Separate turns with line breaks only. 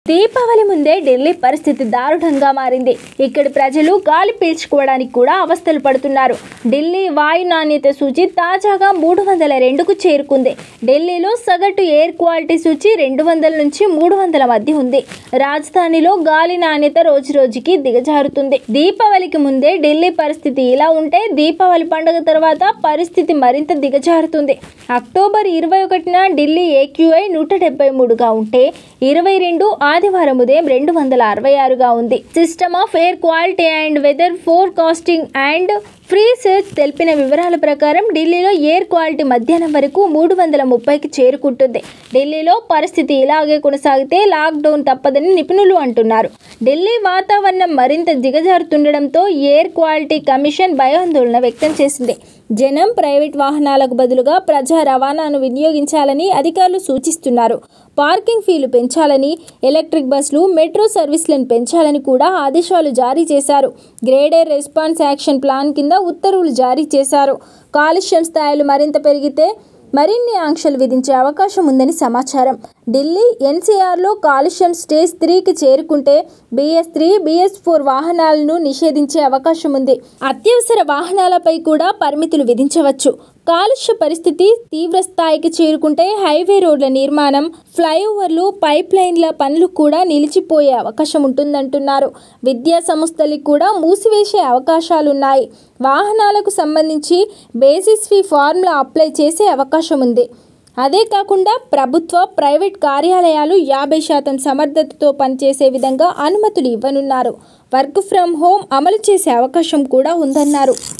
దీపావళి ముందే ఢిల్లీ పరిస్థితి దారుణంగా మారింది ఇక్కడి ప్రజలు గాలి పీల్చుకోవడానికి కూడా అవస్థలు పడుతున్నారు ఢిల్లీ వాయు నాణ్యత సూచి తాజాగా మూడు వందల రెండుకు చేరుకుంది ఢిల్లీలో సగటు ఎయిర్ క్వాలిటీ సూచి రెండు వందల నుంచి మూడు వందల మధ్య ఉంది రాజధానిలో గాలి నాణ్యత రోజు రోజుకి దిగజారుతుంది దీపావళికి ముందే ఢిల్లీ పరిస్థితి ఇలా ఉంటే దీపావళి పండుగ తర్వాత పరిస్థితి మరింత దిగజారుతుంది అక్టోబర్ ఇరవై ఒకటిన ఢిల్లీ ఏక్యూఐ నూట డెబ్బై మూడుగా ఉంటే ఇరవై రెండు ఆదివారం ఉదయం రెండు వందల అరవై ఆరుగా ఉంది system of air quality and weather forecasting and research తెలిపిన వివరాల ప్రకారం ఢిల్లీలో ఎయిర్ క్వాలిటీ మధ్యాహ్నం వరకు మూడు వందల ముప్పైకి చేరుకుంటుంది ఢిల్లీలో పరిస్థితి ఇలాగే కొనసాగితే లాక్డౌన్ తప్పదని నిపుణులు అంటున్నారు ఢిల్లీ వాతావరణం మరింత దిగజారుతుండడంతో ఎయిర్ క్వాలిటీ కమిషన్ భయాందోళన వ్యక్తం చేసింది జనం ప్రైవేట్ వాహనాలకు బదులుగా ప్రజా రవాణాను వినియోగించాలని అధికారులు సూచిస్తున్నారు పార్కింగ్ ఫీలు పెంచాలని ఎలక్ట్రిక్ బస్సులు మెట్రో సర్వీసులను పెంచాలని కూడా ఆదేశాలు జారీ చేశారు గ్రేడర్ రెస్పాన్స్ యాక్షన్ ప్లాన్ కింద ఉత్తర్వులు జారీ చేశారు కాలుష్యం స్థాయిలు మరింత పెరిగితే మరిన్ని ఆంక్షలు విధించే అవకాశం ఉందని సమాచారం ఢిల్లీ ఎన్సీఆర్లో కాలుష్యం స్టేజ్ త్రీకి చేరుకుంటే బిఎస్ త్రీ బిఎస్ ఫోర్ వాహనాలను నిషేధించే అవకాశం ఉంది అత్యవసర వాహనాలపై కూడా పరిమితులు విధించవచ్చు కాలుష్య పరిస్థితి తీవ్ర స్థాయికి చేరుకుంటే హైవే రోడ్ల నిర్మాణం ఫ్లైఓవర్లు పైప్ లైన్ల పనులు కూడా నిలిచిపోయే అవకాశం ఉంటుందంటున్నారు విద్యా సంస్థలకు కూడా మూసివేసే అవకాశాలున్నాయి వాహనాలకు సంబంధించి బేసిస్ ఫీ ఫార్ములా అప్లై చేసే అవకాశం ఉంది అదే కాకుండా ప్రభుత్వ ప్రైవేట్ కార్యాలయాలు యాభై శాతం సమర్థతతో పనిచేసే విధంగా అనుమతులు ఇవ్వనున్నారు వర్క్ ఫ్రం హోం అమలు చేసే అవకాశం కూడా ఉందన్నారు